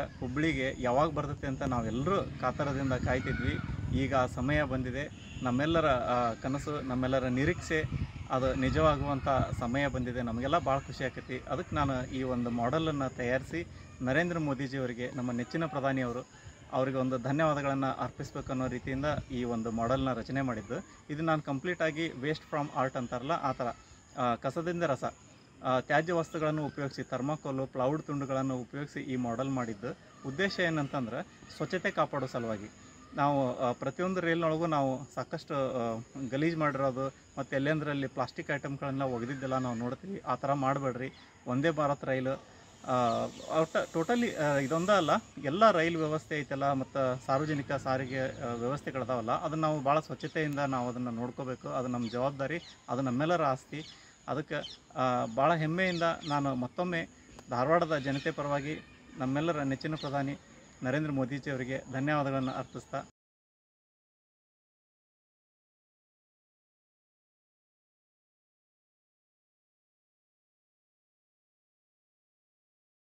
ಹುಬ್ಳಿಗೆ ಯಾವಾಗ ಬರ್ತೈತೆ ಅಂತ ನಾವೆಲ್ಲರೂ ಕಾತರದಿಂದ ಕಾಯ್ತಿದ್ವಿ ಈಗ ಆ ಸಮಯ ಬಂದಿದೆ ನಮ್ಮೆಲ್ಲರ ಆ, ಕನಸು ನಮ್ಮೆಲ್ಲರ ನಿರೀಕ್ಷೆ ಅದು ನಿಜವಾಗುವಂಥ ಸಮಯ ಬಂದಿದೆ ನಮಗೆಲ್ಲ ಭಾಳ ಖುಷಿ ಆಕೈತಿ ಅದಕ್ಕೆ ನಾನು ಈ ಒಂದು ಮಾಡೆಲನ್ನು ತಯಾರಿಸಿ ನರೇಂದ್ರ ಮೋದಿಜಿಯವರಿಗೆ ನಮ್ಮ ನೆಚ್ಚಿನ ಪ್ರಧಾನಿಯವರು ಅವರಿಗೆ ಒಂದು ಧನ್ಯವಾದಗಳನ್ನು ಅರ್ಪಿಸ್ಬೇಕು ಅನ್ನೋ ರೀತಿಯಿಂದ ಈ ಒಂದು ಮಾಡೆಲ್ನ ರಚನೆ ಮಾಡಿದ್ದು ಇದು ನಾನು ಕಂಪ್ಲೀಟಾಗಿ ವೇಸ್ಟ್ ಫ್ರಮ್ ಆರ್ಟ್ ಅಂತಾರಲ್ಲ ಆ ಥರ ಆ, ಕಸದಿಂದ ರಸ ಆ, ತ್ಯಾಜ್ಯ ವಸ್ತುಗಳನ್ನು ಉಪಯೋಗಿಸಿ ಥರ್ಮಾಕೋಲು ಪ್ಲೌಡ್ ತುಂಡುಗಳನ್ನು ಉಪಯೋಗಿಸಿ ಈ ಮಾಡೆಲ್ ಮಾಡಿದ್ದು ಉದ್ದೇಶ ಏನಂತಂದ್ರೆ ಸ್ವಚ್ಛತೆ ಕಾಪಾಡೋ ಸಲುವಾಗಿ ನಾವು ಆ, ಪ್ರತಿಯೊಂದು ರೈಲ್ನೊಳಗೂ ನಾವು ಸಾಕಷ್ಟು ಗಲೀಜು ಮಾಡಿರೋದು ಮತ್ತು ಎಲ್ಲೆಂದರಲ್ಲಿ ಪ್ಲಾಸ್ಟಿಕ್ ಐಟಮ್ಗಳನ್ನ ಒಗೆದಿದ್ದೆಲ್ಲ ನಾವು ನೋಡ್ತೀವಿ ಆ ಥರ ಮಾಡಬೇಡ್ರಿ ಒಂದೇ ಭಾರತ್ ರೈಲು ಒಟ್ಟು ಟೋಟಲಿ ಇದೊಂದೇ ಅಲ್ಲ ಎಲ್ಲ ರೈಲು ವ್ಯವಸ್ಥೆ ಐತಲ್ಲ ಮತ್ತು ಸಾರ್ವಜನಿಕ ಸಾರಿಗೆ ಆ, ವ್ಯವಸ್ಥೆಗಳದಾವಲ್ಲ ಅದನ್ನು ನಾವು ಭಾಳ ಸ್ವಚ್ಛತೆಯಿಂದ ನಾವು ಅದನ್ನು ನೋಡ್ಕೋಬೇಕು ಅದು ನಮ್ಮ ಜವಾಬ್ದಾರಿ ಅದು ನಮ್ಮೆಲ್ಲರ ಆಸ್ತಿ ಅದಕ್ಕೆ ಭಾಳ ಹೆಮ್ಮೆಯಿಂದ ನಾನು ಮತ್ತೊಮ್ಮೆ ಧಾರವಾಡದ ಜನತೆ ಪರವಾಗಿ ನಮ್ಮೆಲ್ಲರ ನೆಚ್ಚಿನ ಪ್ರಧಾನಿ ನರೇಂದ್ರ ಮೋದಿಜಿಯವರಿಗೆ ಧನ್ಯವಾದಗಳನ್ನು ಅರ್ಪಿಸ್ತಾ